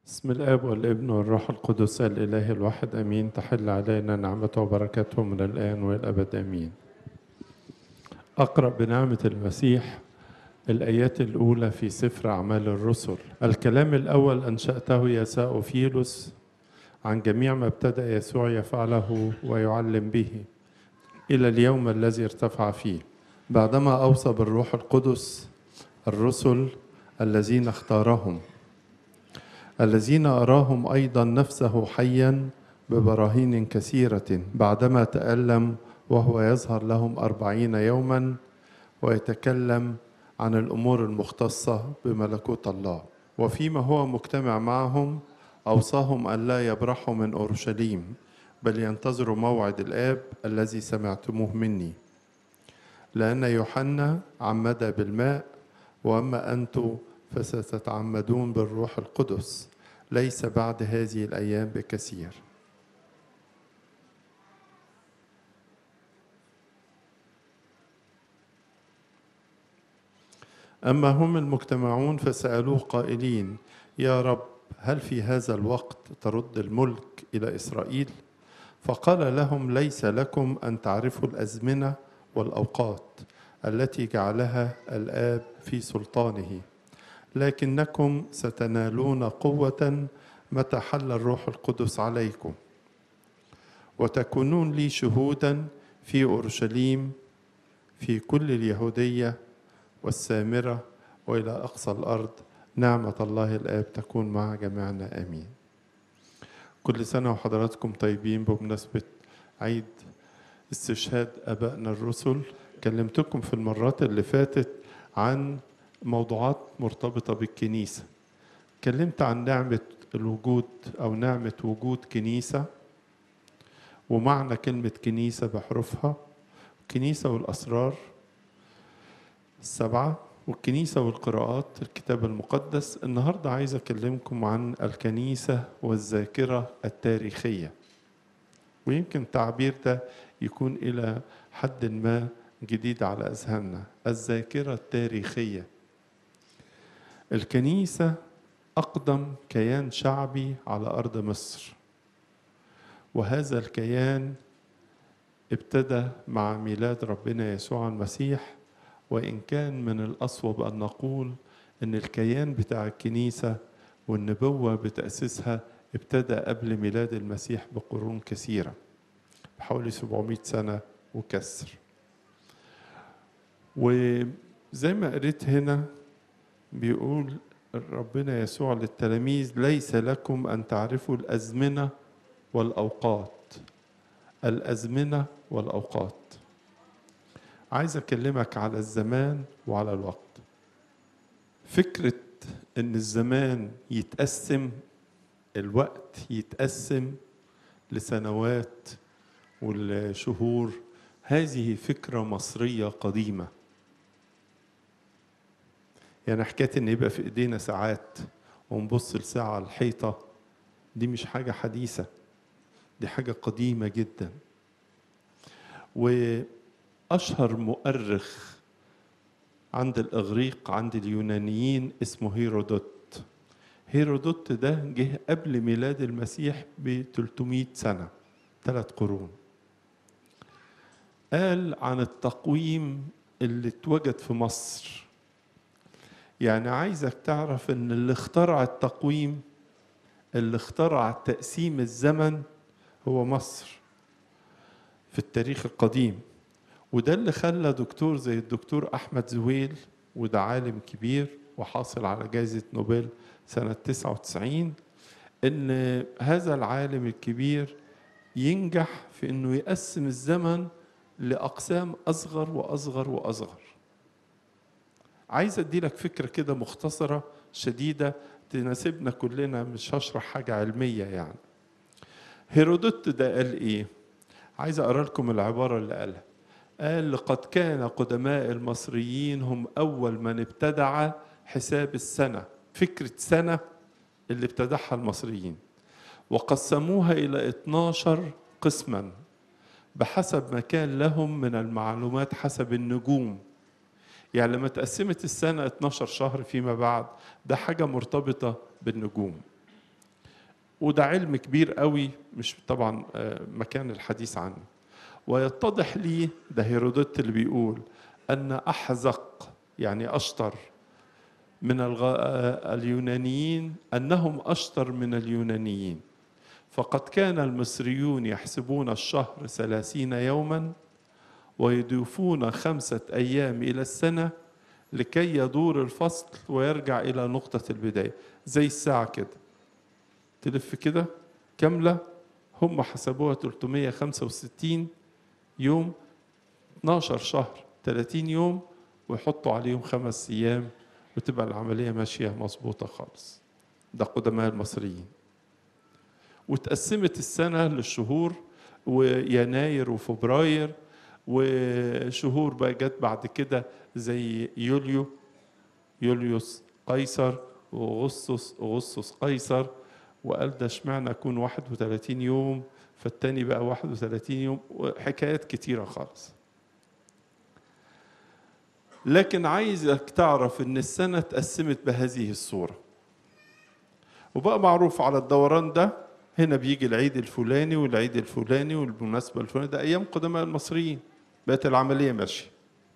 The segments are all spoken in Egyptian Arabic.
بسم الاب والابن والروح القدس الاله الواحد امين تحل علينا نعمته وبركاته من الان والابد امين اقرا بنعمه المسيح الايات الاولى في سفر اعمال الرسل الكلام الاول انشاته يا ساوفيلوس عن جميع ما ابتدا يسوع يفعله ويعلم به الى اليوم الذي ارتفع فيه بعدما اوصى بالروح القدس الرسل الذين اختارهم الذين أراهم أيضا نفسه حيا ببراهين كثيرة بعدما تألم وهو يظهر لهم أربعين يوما ويتكلم عن الأمور المختصة بملكوت الله وفيما هو مجتمع معهم أوصاهم أن لا يبرحوا من أورشليم بل ينتظروا موعد الآب الذي سمعتموه مني لأن يوحنا عمد بالماء وأما أنتم فستتعمدون بالروح القدس ليس بعد هذه الايام بكثير اما هم المجتمعون فسالوه قائلين يا رب هل في هذا الوقت ترد الملك الى اسرائيل فقال لهم ليس لكم ان تعرفوا الازمنه والاوقات التي جعلها الاب في سلطانه لكنكم ستنالون قوة متى حل الروح القدس عليكم وتكونون لي شهودا في أورشليم في كل اليهودية والسامرة وإلى أقصى الأرض نعمة الله الآب تكون مع جميعنا آمين كل سنة وحضراتكم طيبين بمناسبة عيد استشهاد أبائنا الرسل كلمتكم في المرات اللي فاتت عن موضوعات مرتبطة بالكنيسة اتكلمت عن نعمة الوجود أو نعمة وجود كنيسة ومعنى كلمة كنيسة بحروفها الكنيسة والأسرار السبعة والكنيسة والقراءات الكتاب المقدس النهاردة عايز أكلمكم عن الكنيسة والذاكرة التاريخية ويمكن التعبير ده يكون إلى حد ما جديد على أذهاننا الذاكرة التاريخية الكنيسة أقدم كيان شعبي على أرض مصر وهذا الكيان ابتدى مع ميلاد ربنا يسوع المسيح وإن كان من الأصوب أن نقول أن الكيان بتاع الكنيسة والنبوة بتأسيسها ابتدى قبل ميلاد المسيح بقرون كثيرة بحوالي 700 سنة وكسر وزي ما قريت هنا بيقول ربنا يسوع للتلاميذ ليس لكم ان تعرفوا الازمنه والاوقات الازمنه والاوقات عايز اكلمك على الزمان وعلى الوقت فكره ان الزمان يتقسم الوقت يتقسم لسنوات والشهور هذه فكره مصريه قديمه يعني حكايه ان يبقى في ايدينا ساعات ونبص لساعه على الحيطه دي مش حاجه حديثه دي حاجه قديمه جدا واشهر مؤرخ عند الاغريق عند اليونانيين اسمه هيرودوت هيرودوت ده جه قبل ميلاد المسيح ب 300 سنه ثلاث قرون قال عن التقويم اللي اتوجد في مصر يعني عايزك تعرف ان اللي اخترع التقويم اللي اخترع تقسيم الزمن هو مصر في التاريخ القديم وده اللي خلى دكتور زي الدكتور احمد زويل وده عالم كبير وحاصل على جائزة نوبل سنة 99 ان هذا العالم الكبير ينجح في انه يقسم الزمن لأقسام أصغر وأصغر وأصغر عايز ادي لك فكره كده مختصره شديده تناسبنا كلنا مش هشرح حاجه علميه يعني هيرودوت ده قال ايه عايز اقرا لكم العباره اللي قالها قال لقد كان قدماء المصريين هم اول من ابتدع حساب السنه فكره سنه اللي ابتدعها المصريين وقسموها الى 12 قسما بحسب ما كان لهم من المعلومات حسب النجوم يعني لما تقسمت السنة 12 شهر فيما بعد ده حاجة مرتبطة بالنجوم وده علم كبير قوي مش طبعا آه، مكان الحديث عنه ويتضح لي ده هيرودوت اللي بيقول أن أحزق يعني أشطر من الغ... آه، اليونانيين أنهم أشطر من اليونانيين فقد كان المصريون يحسبون الشهر ثلاثين يوما ويضيفون خمسة أيام إلى السنة لكي يدور الفصل ويرجع إلى نقطة البداية زي الساعة كده تلف كده كاملة هم حسبوها 365 يوم 12 شهر 30 يوم ويحطوا عليهم خمس أيام وتبقى العملية ماشية مظبوطة خالص ده قدماء المصريين وتقسمت السنة للشهور ويناير وفبراير وشهور بقى جت بعد كده زي يوليو يوليوس قيصر واغسطس اغسطس قيصر وقال ده اشمعنى اكون 31 يوم فالتاني بقى 31 يوم وحكايات كتيرة خالص لكن عايزك تعرف ان السنة اتقسمت بهذه الصورة وبقى معروف على الدوران ده هنا بيجي العيد الفلاني والعيد الفلاني والمناسبة الفلانية ده أيام قدماء المصريين بقت العملية ماشية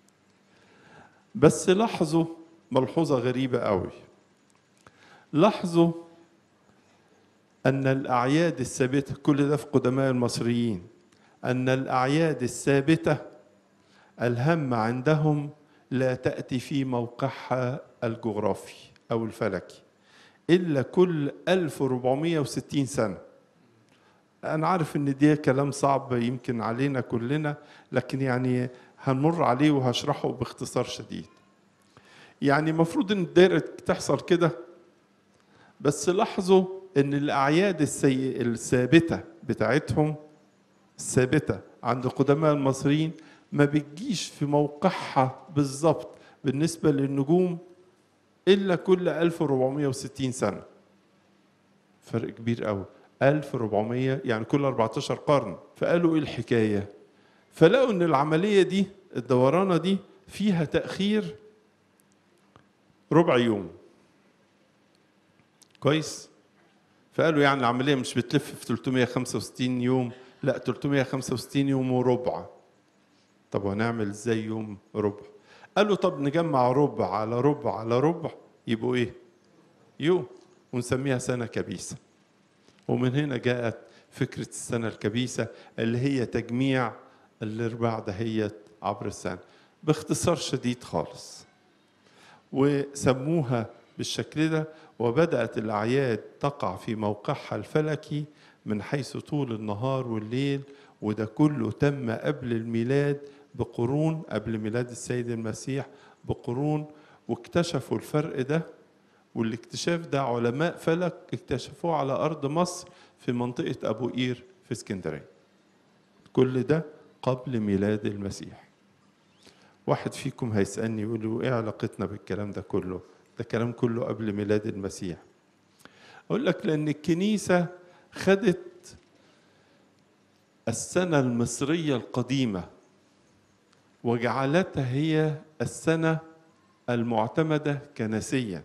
بس لاحظوا ملحوظة غريبة قوي لاحظوا أن الأعياد الثابتة كل ده في قدماء المصريين أن الأعياد الثابتة الهم عندهم لا تأتي في موقعها الجغرافي أو الفلكي إلا كل 1460 سنة أنا عارف إن دي كلام صعب يمكن علينا كلنا لكن يعني هنمر عليه وهشرحه باختصار شديد يعني المفروض إن الدائرة تحصل كده بس لاحظوا إن الأعياد السي... الثابتة بتاعتهم الثابتة عند قدماء المصريين ما بتجيش في موقعها بالظبط بالنسبة للنجوم إلا كل 1460 سنة فرق كبير قوي 1400 يعني كل 14 قرن فقالوا ايه الحكايه فلقوا ان العمليه دي الدورانه دي فيها تاخير ربع يوم كويس فقالوا يعني العمليه مش بتلف في 365 يوم لا 365 يوم وربع طب وهنعمل ازاي يوم ربع قالوا طب نجمع ربع على ربع على ربع يبقوا ايه يوم ونسميها سنه كبيسه ومن هنا جاءت فكرة السنة الكبيسة اللي هي تجميع الأرباع دهيت عبر السنة باختصار شديد خالص وسموها بالشكل ده وبدأت الأعياد تقع في موقعها الفلكي من حيث طول النهار والليل وده كله تم قبل الميلاد بقرون قبل ميلاد السيد المسيح بقرون واكتشفوا الفرق ده والاكتشاف ده علماء فلك اكتشفوه على أرض مصر في منطقة أبو قير في اسكندرية كل ده قبل ميلاد المسيح واحد فيكم هيسألني يقول له إيه علاقتنا بالكلام ده كله ده كلام كله قبل ميلاد المسيح أقول لك لأن الكنيسة خدت السنة المصرية القديمة وجعلتها هي السنة المعتمدة كنسيا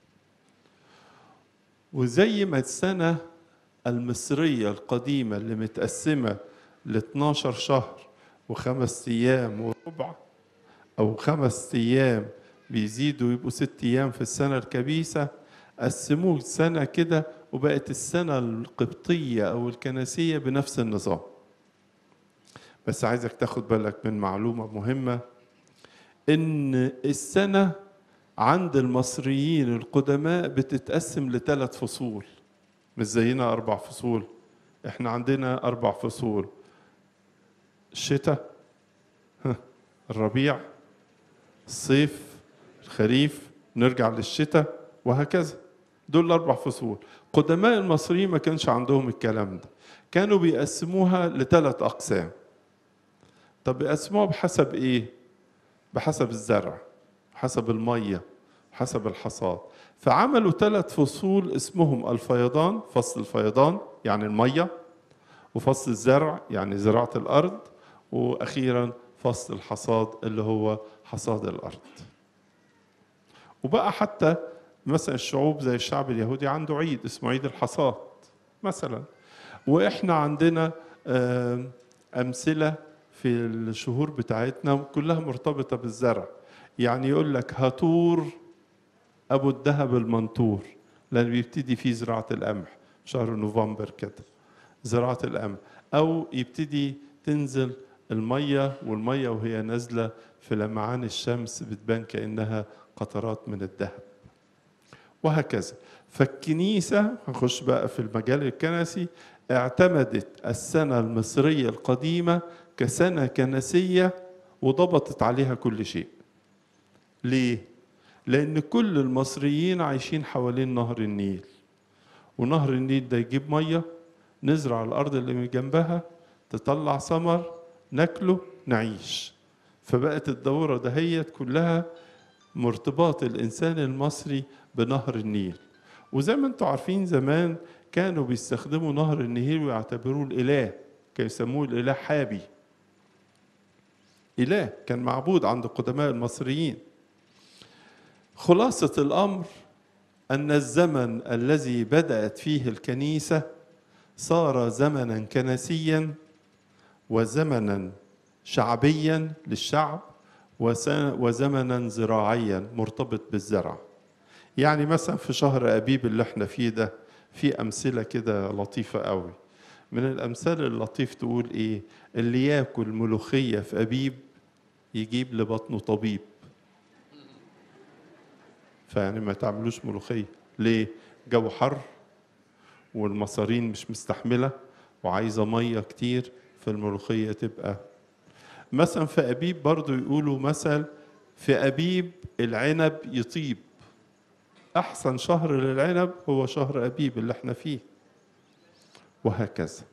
وزي ما السنة المصرية القديمة اللي متقسمة ل 12 شهر وخمس أيام وربع أو خمس أيام بيزيدوا يبقوا ست أيام في السنة الكبيسة قسموه سنة كده وبقت السنة القبطية أو الكنسية بنفس النظام بس عايزك تاخد بالك من معلومة مهمة إن السنة عند المصريين القدماء بتتقسم لثلاث فصول مش زينا أربع فصول إحنا عندنا أربع فصول الشتاء الربيع الصيف الخريف نرجع للشتاء وهكذا دول الأربع فصول قدماء المصريين ما كانش عندهم الكلام ده كانوا بيقسموها لثلاث أقسام طب بيقسموها بحسب إيه؟ بحسب الزرع حسب المية حسب الحصاد فعملوا ثلاث فصول اسمهم الفيضان فصل الفيضان يعني المية وفصل الزرع يعني زراعة الأرض وأخيرا فصل الحصاد اللي هو حصاد الأرض وبقى حتى مثلا الشعوب زي الشعب اليهودي عنده عيد اسمه عيد الحصاد مثلا واحنا عندنا آم، امثله في الشهور بتاعتنا كلها مرتبطه بالزرع يعني يقول لك هاتور ابو الذهب المنطور لان بيبتدي فيه زراعه القمح شهر نوفمبر كده زراعه القمح او يبتدي تنزل الميه والميه وهي نازله في لمعان الشمس بتبان كانها قطرات من الذهب وهكذا فالكنيسه هنخش بقى في المجال الكنسي اعتمدت السنه المصريه القديمه كسنه كنسيه وضبطت عليها كل شيء ليه لان كل المصريين عايشين حوالين نهر النيل ونهر النيل ده يجيب ميه نزرع الارض اللي من جنبها تطلع ثمر ناكله نعيش فبقت الدوره دهيت كلها مرتباط الانسان المصري بنهر النيل وزي ما انتم عارفين زمان كانوا بيستخدموا نهر النيل ويعتبروه الاله كانوا يسموه الاله حابي اله كان معبود عند قدماء المصريين خلاصه الامر ان الزمن الذي بدات فيه الكنيسه صار زمنا كنسيا وزمنا شعبيا للشعب وس- وزمنا زراعيا مرتبط بالزرع يعني مثلا في شهر أبيب اللي احنا فيه ده في أمثلة كده لطيفة قوي من الأمثال اللطيف تقول إيه اللي ياكل ملوخية في أبيب يجيب لبطنه طبيب فيعني ما تعملوش ملوخية ليه جو حر والمصارين مش مستحملة وعايزة مية كتير فالملوخية تبقى مثلا في أبيب برضو يقولوا مثل في أبيب العنب يطيب أحسن شهر للعنب هو شهر أبيب اللي احنا فيه وهكذا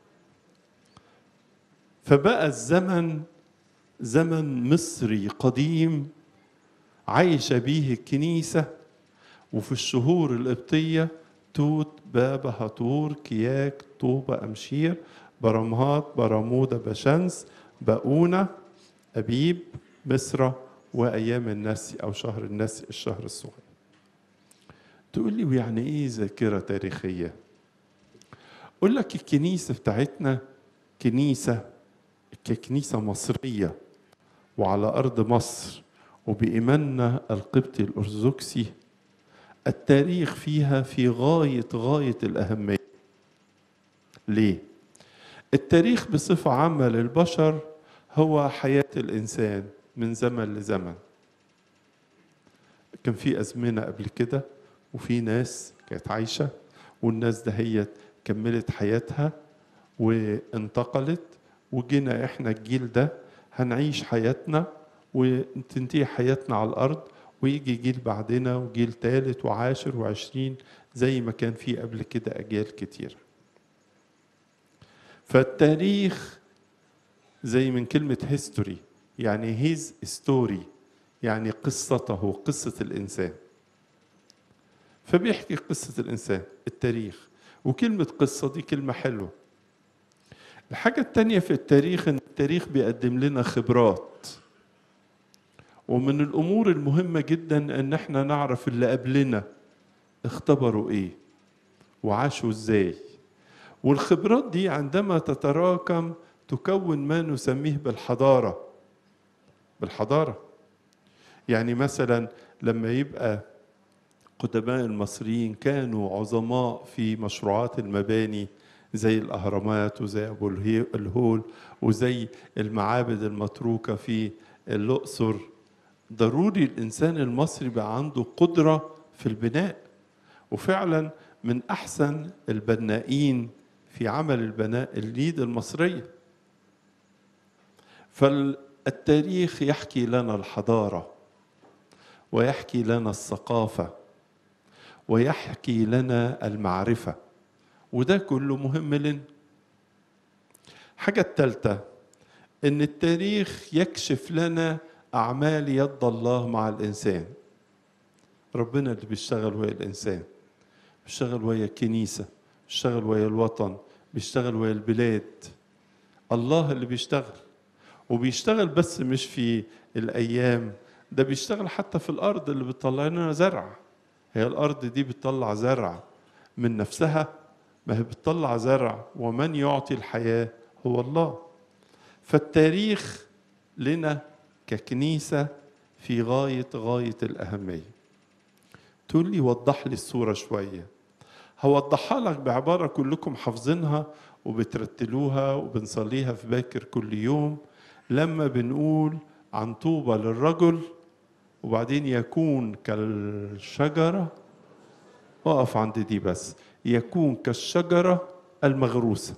فبقى الزمن زمن مصري قديم عايشة بيه الكنيسة وفي الشهور القبطية توت بابا هطور كياك طوبة أمشير برمهات برمودة بشمس بقونة أبيب مصر وأيام النسي أو شهر النسي الشهر الصغير تقول لي ويعني إيه ذاكرة تاريخية أقول لك الكنيسة بتاعتنا كنيسة ككنيسة مصرية وعلى أرض مصر وبإيماننا القبطي الأرثوذكسي التاريخ فيها في غاية غاية الأهمية ليه؟ التاريخ بصفة عامة للبشر هو حياة الإنسان من زمن لزمن كان في أزمنة قبل كده وفي ناس كانت عايشة والناس دهيت كملت حياتها وانتقلت وجينا احنا الجيل ده هنعيش حياتنا وتنتهي حياتنا على الأرض ويجي جيل بعدنا وجيل ثالث وعاشر وعشرين زي ما كان في قبل كده أجيال كتير فالتاريخ زي من كلمة هيستوري يعني هيز ستوري يعني قصته قصة الإنسان فبيحكي قصة الإنسان التاريخ وكلمة قصة دي كلمة حلوة الحاجة التانية في التاريخ إن التاريخ بيقدم لنا خبرات ومن الأمور المهمة جدا إن احنا نعرف اللي قبلنا اختبروا إيه وعاشوا إزاي والخبرات دي عندما تتراكم تكون ما نسميه بالحضارة بالحضارة يعني مثلا لما يبقى قدماء المصريين كانوا عظماء في مشروعات المباني زي الأهرامات وزي أبو الهول وزي المعابد المتروكة في الأقصر ضروري الإنسان المصري بقى عنده قدرة في البناء وفعلا من أحسن البنائين في عمل البناء اليد المصرية فالتاريخ يحكي لنا الحضارة ويحكي لنا الثقافة ويحكي لنا المعرفة وده كله مهم لنا حاجة التالتة إن التاريخ يكشف لنا أعمال يد الله مع الإنسان ربنا اللي بيشتغل ويا الإنسان بيشتغل ويا الكنيسة بيشتغل ويا الوطن بيشتغل ويا البلاد الله اللي بيشتغل وبيشتغل بس مش في الأيام ده بيشتغل حتى في الأرض اللي بتطلع لنا زرع هي الأرض دي بتطلع زرع من نفسها ما هي بتطلع زرع ومن يعطي الحياة هو الله فالتاريخ لنا ككنيسة في غاية غاية الأهمية تقول لي وضح لي الصورة شوية هوضحها لك بعبارة كلكم حافظينها وبترتلوها وبنصليها في باكر كل يوم لما بنقول عن طوبى للرجل وبعدين يكون كالشجرة اقف عند دي بس يكون كالشجرة المغروسة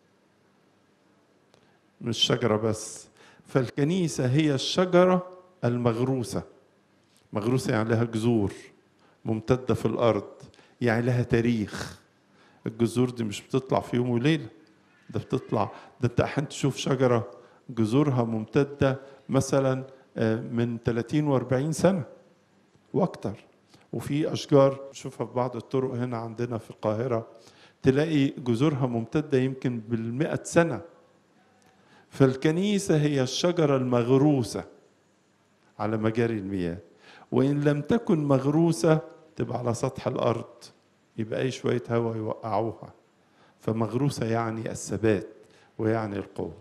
مش شجرة بس فالكنيسة هي الشجرة المغروسة مغروسة يعني لها جذور ممتدة في الأرض يعني لها تاريخ الجذور دي مش بتطلع في يوم وليلة ده بتطلع ده انت احيانا تشوف شجرة جذورها ممتدة مثلا من 30 و40 سنة واكتر وفي اشجار نشوفها في بعض الطرق هنا عندنا في القاهرة تلاقي جذورها ممتدة يمكن بالمئة سنة فالكنيسة هي الشجرة المغروسة على مجاري المياه وإن لم تكن مغروسة تبقى على سطح الأرض يبقى أي شوية هواء يوقعوها فمغروسة يعني الثبات ويعني القوة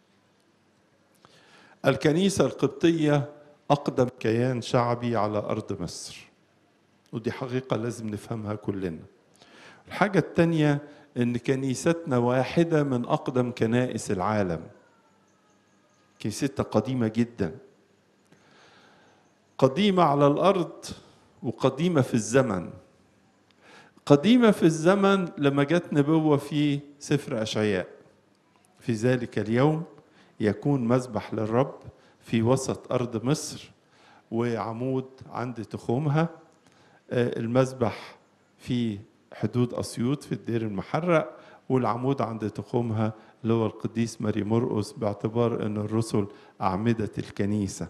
الكنيسة القبطية أقدم كيان شعبي على أرض مصر ودي حقيقة لازم نفهمها كلنا الحاجة التانية إن كنيستنا واحدة من أقدم كنائس العالم كنيستنا قديمة جدا قديمة على الأرض وقديمة في الزمن قديمة في الزمن لما جت نبوة في سفر أشعياء في ذلك اليوم يكون مذبح للرب في وسط أرض مصر وعمود عند تخومها المذبح في حدود أسيوط في الدير المحرق والعمود عند تخومها اللي هو القديس ماري مرقس باعتبار أن الرسل أعمدة الكنيسة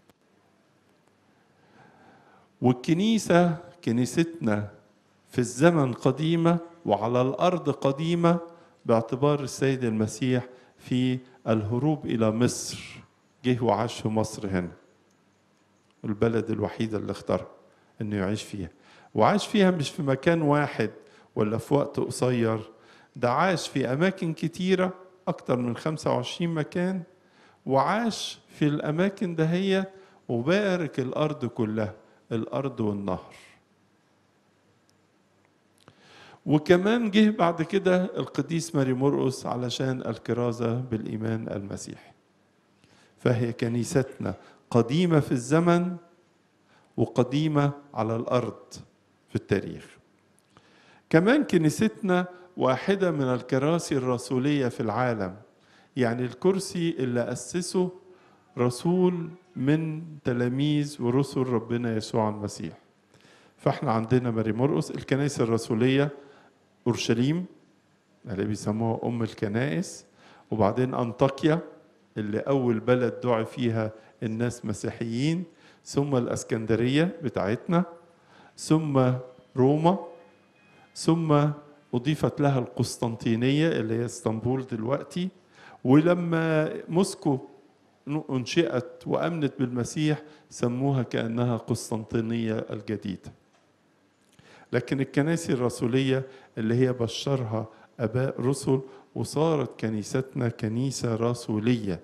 والكنيسة كنيستنا في الزمن قديمة وعلى الأرض قديمة باعتبار السيد المسيح في الهروب إلى مصر جه وعاش في مصر هنا البلد الوحيدة اللي اختارها انه يعيش فيها وعاش فيها مش في مكان واحد ولا في وقت قصير ده عاش في أماكن كتيرة أكتر من 25 مكان وعاش في الأماكن دهيت وبارك الأرض كلها الأرض والنهر وكمان جه بعد كده القديس ماري مرقس علشان الكرازة بالإيمان المسيحي فهي كنيستنا قديمة في الزمن وقديمة على الأرض في التاريخ كمان كنيستنا واحدة من الكراسي الرسولية في العالم يعني الكرسي اللي أسسه رسول من تلاميذ ورسل ربنا يسوع المسيح فاحنا عندنا ماري مرقس الكنائس الرسولية أورشليم اللي بيسموها أم الكنائس وبعدين أنطاكيا اللي أول بلد دعي فيها الناس مسيحيين ثم الأسكندرية بتاعتنا ثم روما ثم أضيفت لها القسطنطينية اللي هي اسطنبول دلوقتي ولما موسكو انشئت وامنت بالمسيح سموها كانها قسطنطينيه الجديده لكن الكنائس الرسوليه اللي هي بشرها اباء رسل وصارت كنيستنا كنيسه رسوليه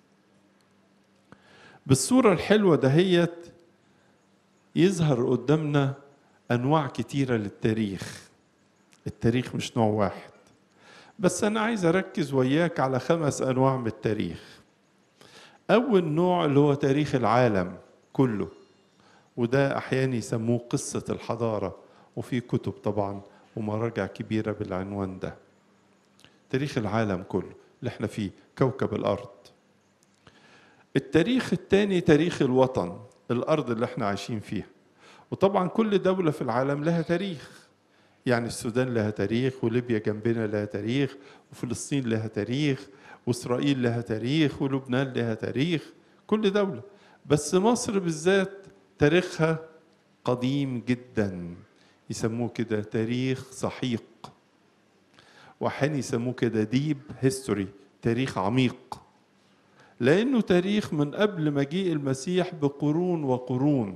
بالصوره الحلوه دهيت يظهر قدامنا انواع كتيره للتاريخ التاريخ مش نوع واحد بس انا عايز اركز وياك على خمس انواع من التاريخ أول نوع اللي هو تاريخ العالم كله وده أحيانا يسموه قصة الحضارة وفي كتب طبعا ومراجع كبيرة بالعنوان ده تاريخ العالم كله اللي احنا فيه كوكب الأرض التاريخ الثاني تاريخ الوطن الأرض اللي احنا عايشين فيها وطبعا كل دولة في العالم لها تاريخ يعني السودان لها تاريخ وليبيا جنبنا لها تاريخ وفلسطين لها تاريخ واسرائيل لها تاريخ ولبنان لها تاريخ كل دولة بس مصر بالذات تاريخها قديم جدا يسموه كده تاريخ سحيق وأحيانا يسموه كده ديب هيستوري تاريخ عميق لأنه تاريخ من قبل مجيء المسيح بقرون وقرون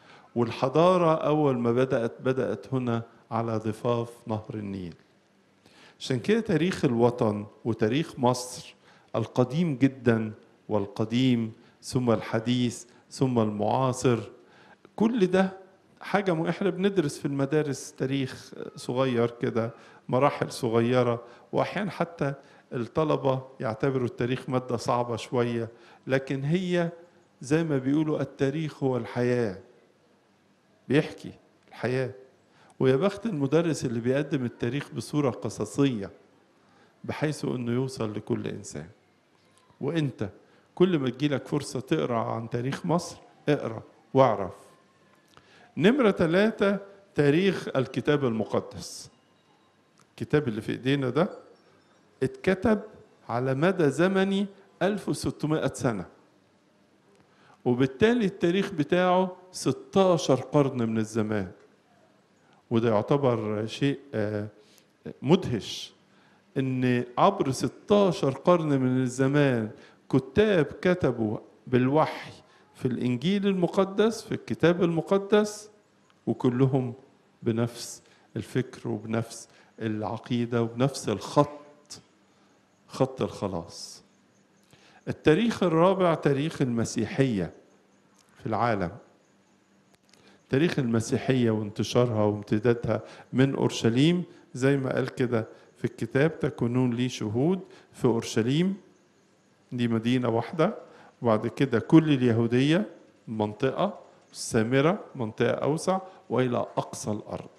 والحضارة أول ما بدأت بدأت هنا على ضفاف نهر النيل عشان كده تاريخ الوطن وتاريخ مصر القديم جدا والقديم ثم الحديث ثم المعاصر كل ده حاجة م- احنا بندرس في المدارس تاريخ صغير كده مراحل صغيرة وأحيانا حتى الطلبة يعتبروا التاريخ مادة صعبة شوية لكن هي زي ما بيقولوا التاريخ هو الحياة بيحكي الحياة ويا بخت المدرس اللي بيقدم التاريخ بصورة قصصية بحيث انه يوصل لكل انسان وانت كل ما تجيلك فرصة تقرا عن تاريخ مصر اقرا واعرف نمرة ثلاثة تاريخ الكتاب المقدس الكتاب اللي في ايدينا ده اتكتب على مدى زمني 1600 سنة وبالتالي التاريخ بتاعه 16 قرن من الزمان وده يعتبر شيء آه، مدهش ان عبر 16 قرن من الزمان كتاب كتبوا بالوحي في الانجيل المقدس في الكتاب المقدس وكلهم بنفس الفكر وبنفس العقيده وبنفس الخط خط الخلاص التاريخ الرابع تاريخ المسيحيه في العالم تاريخ المسيحيه وانتشارها وامتدادها من اورشليم زي ما قال كده في الكتاب تكونون لي شهود في اورشليم دي مدينه واحده وبعد كده كل اليهوديه منطقه السامره منطقه اوسع والى اقصى الارض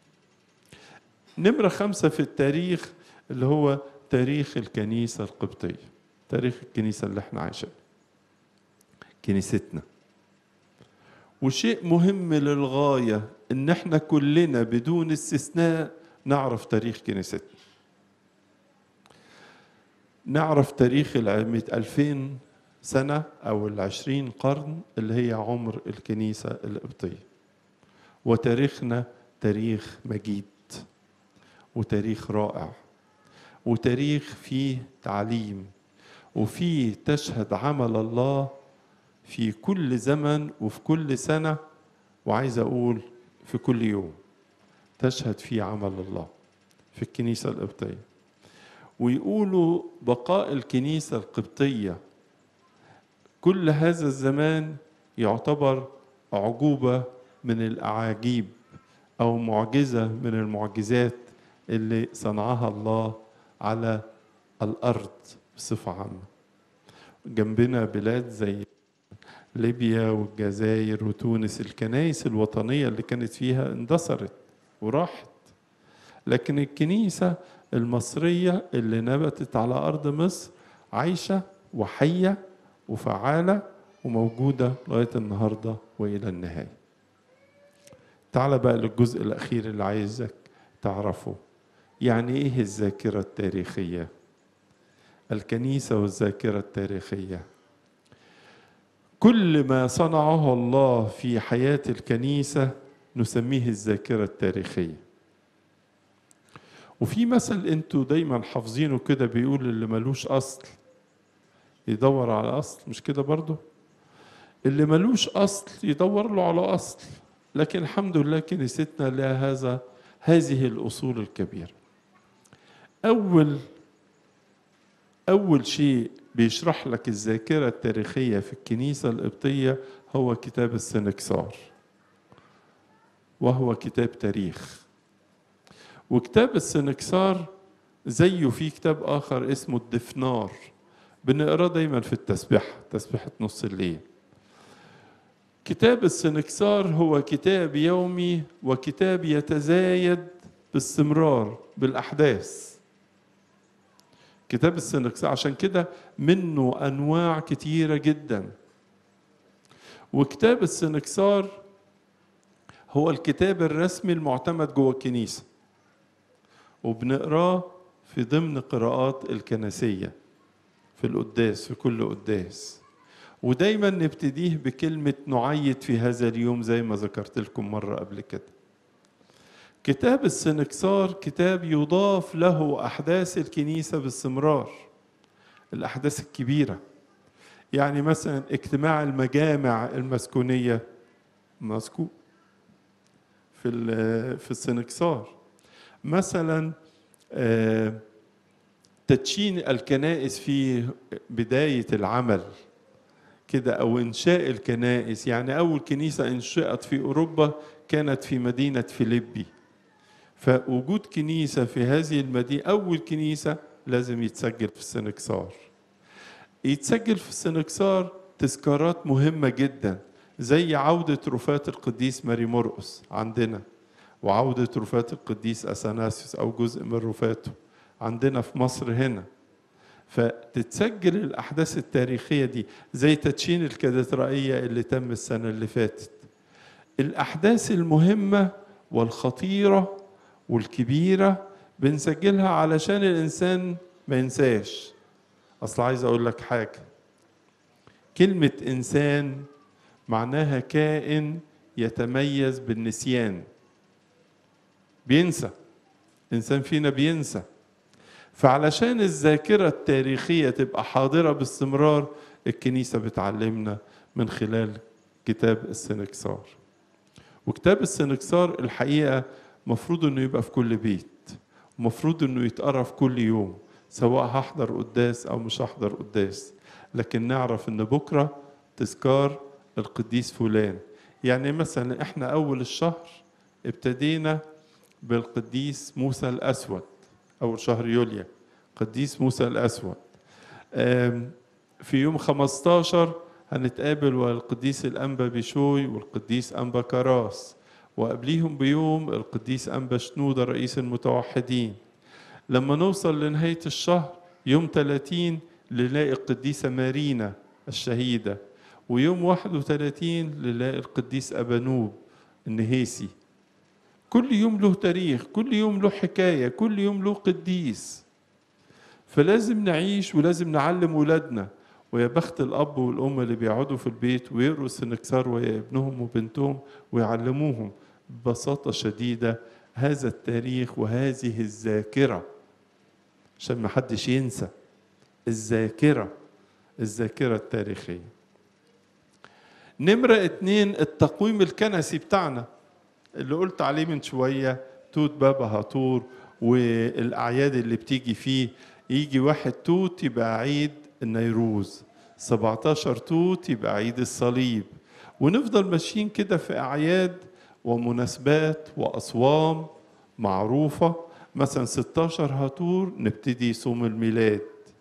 نمره خمسه في التاريخ اللي هو تاريخ الكنيسه القبطيه تاريخ الكنيسه اللي احنا عايشين كنيستنا وشيء مهم للغايه ان احنا كلنا بدون استثناء نعرف تاريخ كنيستنا نعرف تاريخ العمية 2000 سنة أو العشرين قرن اللي هي عمر الكنيسة القبطية وتاريخنا تاريخ مجيد وتاريخ رائع وتاريخ فيه تعليم وفيه تشهد عمل الله في كل زمن وفي كل سنة وعايز أقول في كل يوم تشهد فيه عمل الله في الكنيسة القبطية ويقولوا بقاء الكنيسة القبطية كل هذا الزمان يعتبر أعجوبة من الأعاجيب أو معجزة من المعجزات اللي صنعها الله على الأرض بصفة عامة جنبنا بلاد زي ليبيا والجزائر وتونس الكنائس الوطنية اللي كانت فيها اندثرت وراحت لكن الكنيسة المصرية اللي نبتت على أرض مصر عايشة وحية وفعالة وموجودة لغاية النهاردة وإلى النهاية تعال بقى للجزء الأخير اللي عايزك تعرفه يعني إيه الذاكرة التاريخية الكنيسة والذاكرة التاريخية كل ما صنعه الله في حياة الكنيسة نسميه الذاكرة التاريخية وفي مثل انتوا دايما حافظينه كده بيقول اللي ملوش اصل يدور على اصل مش كده برضو اللي ملوش اصل يدور له على اصل لكن الحمد لله كنيستنا لها هذا هذه الاصول الكبيره اول اول شيء بيشرح لك الذاكره التاريخيه في الكنيسه القبطيه هو كتاب السنكسار وهو كتاب تاريخ وكتاب السنكسار زيه في كتاب آخر اسمه الدفنار بنقراه دايما في التسبيح تسبيحة نص الليل كتاب السنكسار هو كتاب يومي وكتاب يتزايد باستمرار بالأحداث كتاب السنكسار عشان كده منه أنواع كتيرة جدا وكتاب السنكسار هو الكتاب الرسمي المعتمد جوه الكنيسه وبنقراه في ضمن قراءات الكنسية في القداس في كل قداس ودايما نبتديه بكلمة نعيد في هذا اليوم زي ما ذكرت لكم مرة قبل كده كتاب السنكسار كتاب يضاف له أحداث الكنيسة باستمرار الأحداث الكبيرة يعني مثلا اجتماع المجامع المسكونية مذكور في في السنكسار مثلا آه، تدشين الكنائس في بداية العمل كده أو إنشاء الكنائس يعني أول كنيسة انشئت في أوروبا كانت في مدينة فيليبي فوجود كنيسة في هذه المدينة أول كنيسة لازم يتسجل في السنكسار يتسجل في السنكسار تذكارات مهمة جدا زي عودة رفاة القديس ماري مرقس عندنا وعودة رفاة القديس أثناسيوس أو جزء من رفاته عندنا في مصر هنا فتتسجل الأحداث التاريخية دي زي تدشين الكاتدرائية اللي تم السنة اللي فاتت الأحداث المهمة والخطيرة والكبيرة بنسجلها علشان الإنسان ما ينساش أصل عايز أقول لك حاجة كلمة إنسان معناها كائن يتميز بالنسيان بينسى إنسان فينا بينسى فعلشان الذاكرة التاريخية تبقى حاضرة باستمرار الكنيسة بتعلمنا من خلال كتاب السنكسار وكتاب السنكسار الحقيقة مفروض انه يبقى في كل بيت مفروض انه يتقرا في كل يوم سواء هحضر قداس او مش هحضر قداس لكن نعرف ان بكره تذكار القديس فلان يعني مثلا احنا اول الشهر ابتدينا بالقديس موسى الاسود اول شهر يوليو قديس موسى الاسود آم، في يوم 15 هنتقابل والقديس الانبا بشوي والقديس انبا كراس وقبليهم بيوم القديس أنبا شنودة رئيس المتوحدين لما نوصل لنهاية الشهر يوم 30 نلاقي القديسة مارينا الشهيدة ويوم 31 نلاقي القديس أبانوب النهيسي كل يوم له تاريخ كل يوم له حكاية كل يوم له قديس فلازم نعيش ولازم نعلم ولادنا ويا بخت الأب والأم اللي بيقعدوا في البيت ويقروا السنكسار ويا ابنهم وبنتهم ويعلموهم ببساطة شديدة هذا التاريخ وهذه الذاكرة عشان ما حدش ينسى الذاكرة الذاكرة التاريخية نمرة اتنين التقويم الكنسي بتاعنا اللي قلت عليه من شوية توت بابا هاتور والأعياد اللي بتيجي فيه يجي واحد توت يبقى عيد النيروز 17 توت يبقى عيد الصليب ونفضل ماشيين كده في أعياد ومناسبات وأصوام معروفة مثلا 16 هاتور نبتدي صوم الميلاد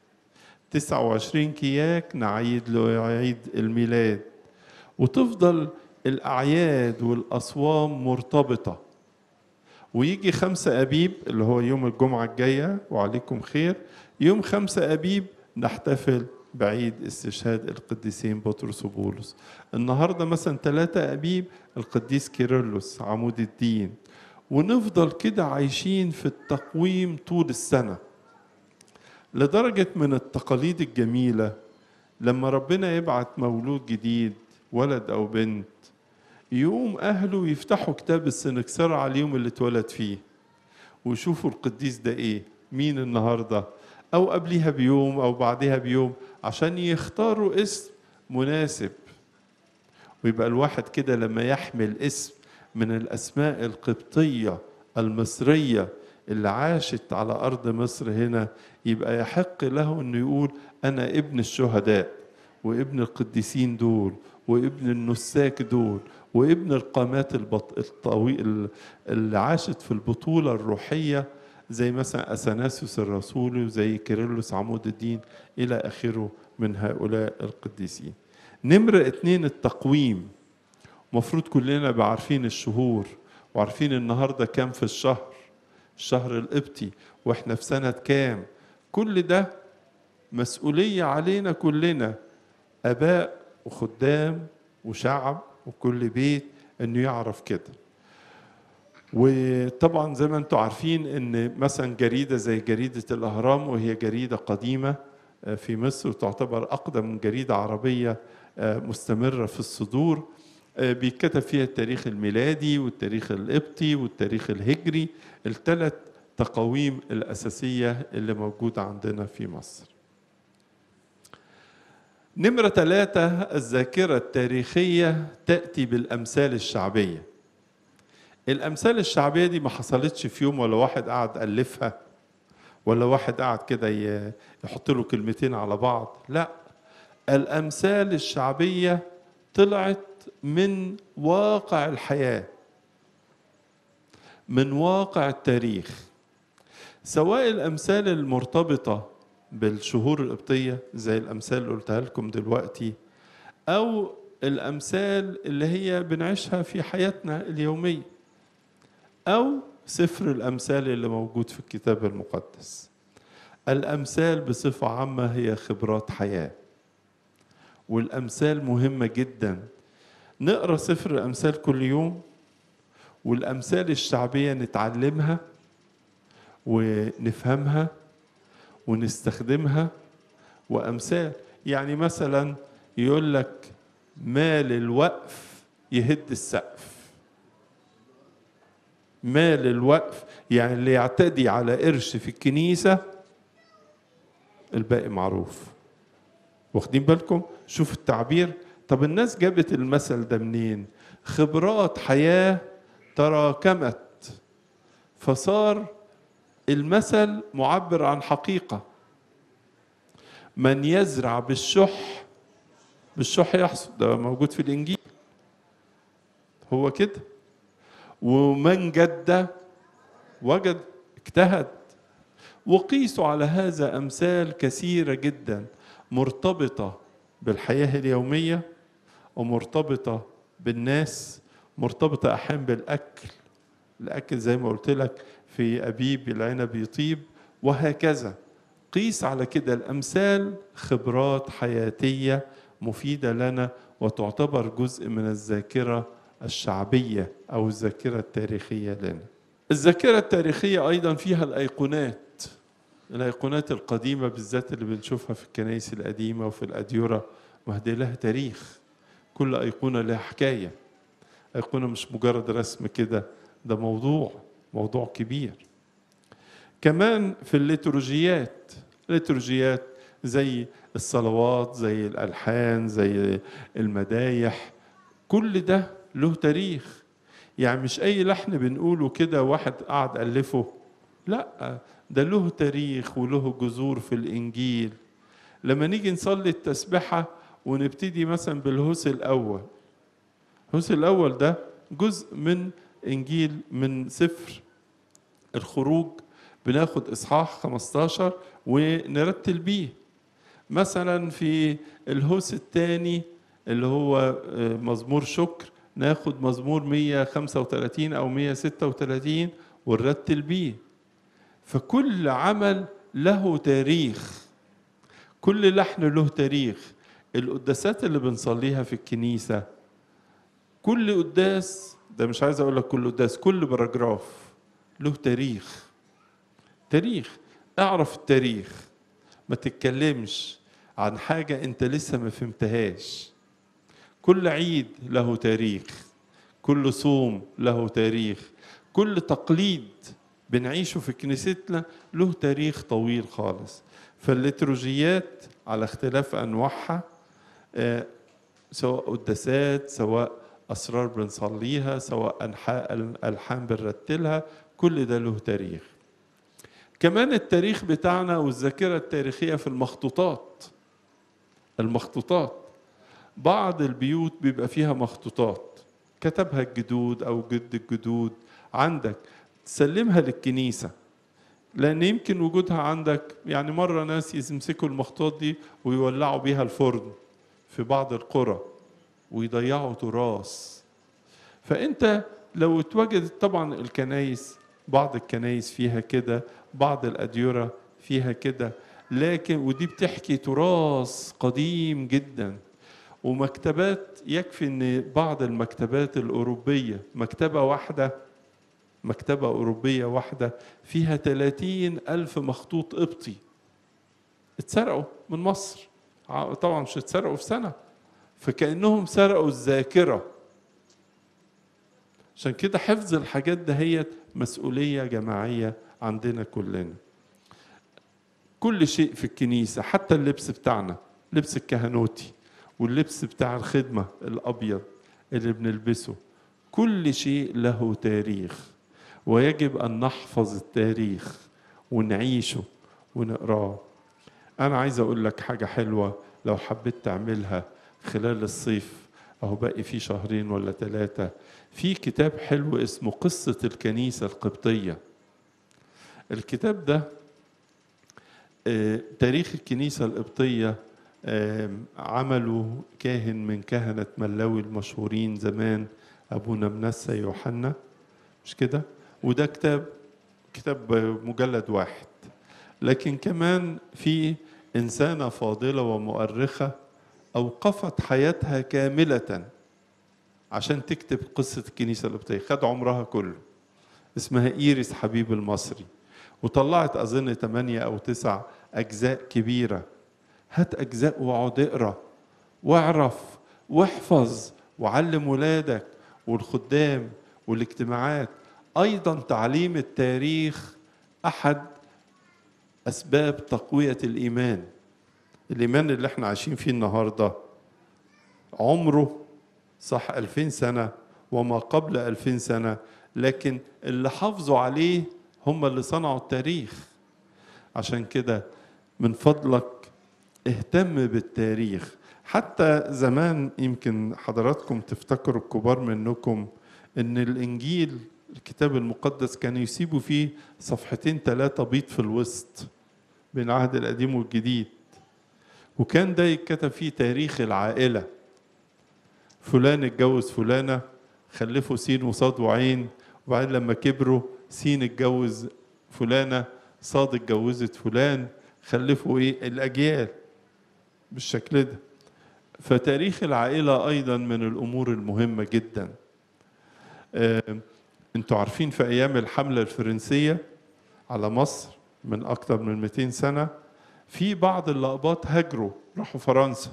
29 كياك نعيد له عيد الميلاد وتفضل الأعياد والأصوام مرتبطة ويجي خمسة أبيب اللي هو يوم الجمعة الجاية وعليكم خير يوم خمسة أبيب نحتفل بعيد استشهاد القديسين بطرس وبولس النهاردة مثلا ثلاثة أبيب القديس كيرلس عمود الدين ونفضل كده عايشين في التقويم طول السنة لدرجة من التقاليد الجميلة لما ربنا يبعت مولود جديد ولد أو بنت يقوم أهله يفتحوا كتاب السنكسار على اليوم اللي اتولد فيه ويشوفوا القديس ده إيه مين النهارده أو قبليها بيوم أو بعدها بيوم عشان يختاروا اسم مناسب ويبقى الواحد كده لما يحمل اسم من الأسماء القبطية المصرية اللي عاشت على أرض مصر هنا يبقى يحق له أنه يقول أنا ابن الشهداء وابن القديسين دول وابن النساك دول وابن القامات البط... الطويل اللي عاشت في البطولة الروحية زي مثلا أثناسيوس الرسولي وزي كيرلس عمود الدين إلى آخره من هؤلاء القديسين نمرة اتنين التقويم مفروض كلنا بعارفين الشهور وعارفين النهاردة كام في الشهر الشهر القبطي واحنا في سنة كام كل ده مسؤولية علينا كلنا آباء وخدام وشعب وكل بيت انه يعرف كده وطبعا زي ما انتم عارفين ان مثلا جريده زي جريده الاهرام وهي جريده قديمه في مصر وتعتبر اقدم جريده عربيه مستمره في الصدور بيتكتب فيها التاريخ الميلادي والتاريخ القبطي والتاريخ الهجري الثلاث تقاويم الاساسيه اللي موجوده عندنا في مصر. نمرة ثلاثة الذاكرة التاريخية تأتي بالأمثال الشعبية الأمثال الشعبية دي ما حصلتش في يوم ولا واحد قعد ألفها ولا واحد قاعد كده ي- يحط له كلمتين على بعض لا الامثال الشعبيه طلعت من واقع الحياه من واقع التاريخ سواء الامثال المرتبطه بالشهور القبطيه زي الامثال اللي قلتها لكم دلوقتي او الامثال اللي هي بنعيشها في حياتنا اليوميه او سفر الامثال اللي موجود في الكتاب المقدس الامثال بصفه عامه هي خبرات حياه والامثال مهمه جدا نقرا سفر الامثال كل يوم والامثال الشعبيه نتعلمها ونفهمها ونستخدمها وامثال يعني مثلا يقول لك مال الوقف يهد السقف مال الوقف يعني اللي يعتدي على قرش في الكنيسة الباقي معروف واخدين بالكم شوف التعبير طب الناس جابت المثل ده منين خبرات حياة تراكمت فصار المثل معبر عن حقيقة من يزرع بالشح بالشح يحصد ده موجود في الإنجيل هو كده ومن جد وجد اجتهد وقيسوا على هذا أمثال كثيرة جدا مرتبطة بالحياة اليومية ومرتبطة بالناس مرتبطة أحيانا بالأكل الأكل زي ما قلت لك في أبيب العنب يطيب وهكذا قيس على كده الأمثال خبرات حياتية مفيدة لنا وتعتبر جزء من الذاكرة الشعبية أو الذاكرة التاريخية لنا الذاكرة التاريخية أيضا فيها الأيقونات الأيقونات القديمة بالذات اللي بنشوفها في الكنائس القديمة وفي الأديرة ما دي لها تاريخ كل أيقونة لها حكاية أيقونة مش مجرد رسم كده ده موضوع موضوع كبير كمان في الليتورجيات الليتورجيات زي الصلوات زي الألحان زي المدايح كل ده له تاريخ يعني مش أي لحن بنقوله كده واحد قاعد ألفه لا ده له تاريخ وله جذور في الإنجيل لما نيجي نصلي التسبحة ونبتدي مثلا بالهوس الأول الهوس الأول ده جزء من إنجيل من سفر الخروج بناخد إصحاح 15 ونرتل بيه مثلا في الهوس الثاني اللي هو مزمور شكر ناخد مزمور 135 أو 136 ونرتل بيه فكل عمل له تاريخ كل لحن له تاريخ القداسات اللي بنصليها في الكنيسة كل قداس ده مش عايز اقول لك كل قداس كل باراجراف له تاريخ تاريخ اعرف التاريخ ما تتكلمش عن حاجة انت لسه ما فهمتهاش كل عيد له تاريخ كل صوم له تاريخ كل تقليد بنعيشه في كنيستنا له تاريخ طويل خالص فالليتروجيات على اختلاف انواعها آه، سواء قداسات سواء اسرار بنصليها سواء انحاء الحان بنرتلها كل ده له تاريخ كمان التاريخ بتاعنا والذاكره التاريخيه في المخطوطات المخطوطات بعض البيوت بيبقى فيها مخطوطات كتبها الجدود او جد الجدود عندك تسلمها للكنيسه لان يمكن وجودها عندك يعني مره ناس يمسكوا المخطوطات دي ويولعوا بيها الفرن في بعض القرى ويضيعوا تراث فانت لو اتوجدت طبعا الكنايس بعض الكنايس فيها كده بعض الاديره فيها كده لكن ودي بتحكي تراث قديم جدا ومكتبات يكفي ان بعض المكتبات الاوروبيه مكتبه واحده مكتبه اوروبيه واحده فيها 30 الف مخطوط قبطي اتسرقوا من مصر طبعا مش اتسرقوا في سنه فكانهم سرقوا الذاكره عشان كده حفظ الحاجات دهيت مسؤوليه جماعيه عندنا كلنا كل شيء في الكنيسه حتى اللبس بتاعنا لبس الكهنوتي واللبس بتاع الخدمه الابيض اللي بنلبسه كل شيء له تاريخ ويجب ان نحفظ التاريخ ونعيشه ونقراه أنا عايز أقول لك حاجة حلوة لو حبيت تعملها خلال الصيف أهو باقي فيه شهرين ولا ثلاثة في كتاب حلو اسمه قصة الكنيسة القبطية الكتاب ده آه، تاريخ الكنيسة القبطية آه، عمله كاهن من كهنة ملاوي المشهورين زمان أبونا منسى يوحنا مش كده وده كتاب كتاب مجلد واحد لكن كمان في إنسانة فاضلة ومؤرخة أوقفت حياتها كاملة عشان تكتب قصة الكنيسة القبطية خد عمرها كله اسمها إيريس حبيب المصري وطلعت أظن ثمانية أو تسع أجزاء كبيرة هات أجزاء واقعد اقرا واعرف واحفظ وعلم ولادك والخدام والاجتماعات أيضا تعليم التاريخ أحد أسباب تقوية الإيمان الإيمان اللي احنا عايشين فيه النهاردة عمره صح ألفين سنة وما قبل ألفين سنة لكن اللي حافظوا عليه هم اللي صنعوا التاريخ عشان كده من فضلك اهتم بالتاريخ حتى زمان يمكن حضراتكم تفتكروا الكبار منكم ان الانجيل الكتاب المقدس كان يسيبوا فيه صفحتين ثلاثة بيض في الوسط بين العهد القديم والجديد وكان ده يتكتب فيه تاريخ العائلة فلان اتجوز فلانة خلفوا سين وصاد وعين وبعدين لما كبروا سين اتجوز فلانة صاد اتجوزت فلان خلفوا ايه الأجيال بالشكل ده فتاريخ العائلة أيضا من الأمور المهمة جدا آه، انتوا عارفين في أيام الحملة الفرنسية على مصر من أكثر من 200 سنة في بعض اللقبات هاجروا راحوا فرنسا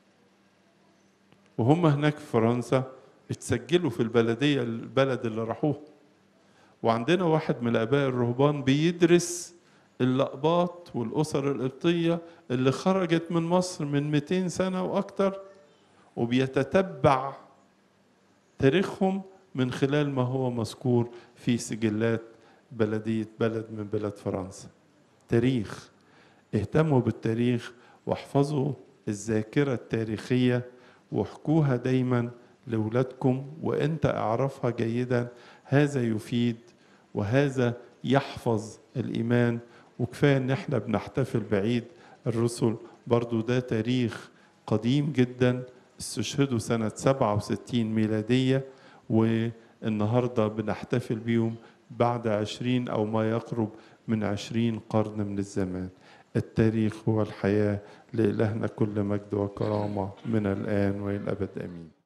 وهم هناك في فرنسا اتسجلوا في البلدية البلد اللي راحوه وعندنا واحد من الآباء الرهبان بيدرس اللقبات والأسر القبطية اللي خرجت من مصر من 200 سنة وأكتر وبيتتبع تاريخهم من خلال ما هو مذكور في سجلات بلدية بلد من بلاد فرنسا تاريخ اهتموا بالتاريخ واحفظوا الذاكرة التاريخية واحكوها دايما لأولادكم وانت اعرفها جيدا هذا يفيد وهذا يحفظ الإيمان وكفاية ان احنا بنحتفل بعيد الرسل برضو ده تاريخ قديم جدا استشهدوا سنة 67 ميلادية والنهاردة بنحتفل بيهم بعد عشرين أو ما يقرب من عشرين قرن من الزمان التاريخ هو الحياة لإلهنا كل مجد وكرامة من الآن وإلى الأبد آمين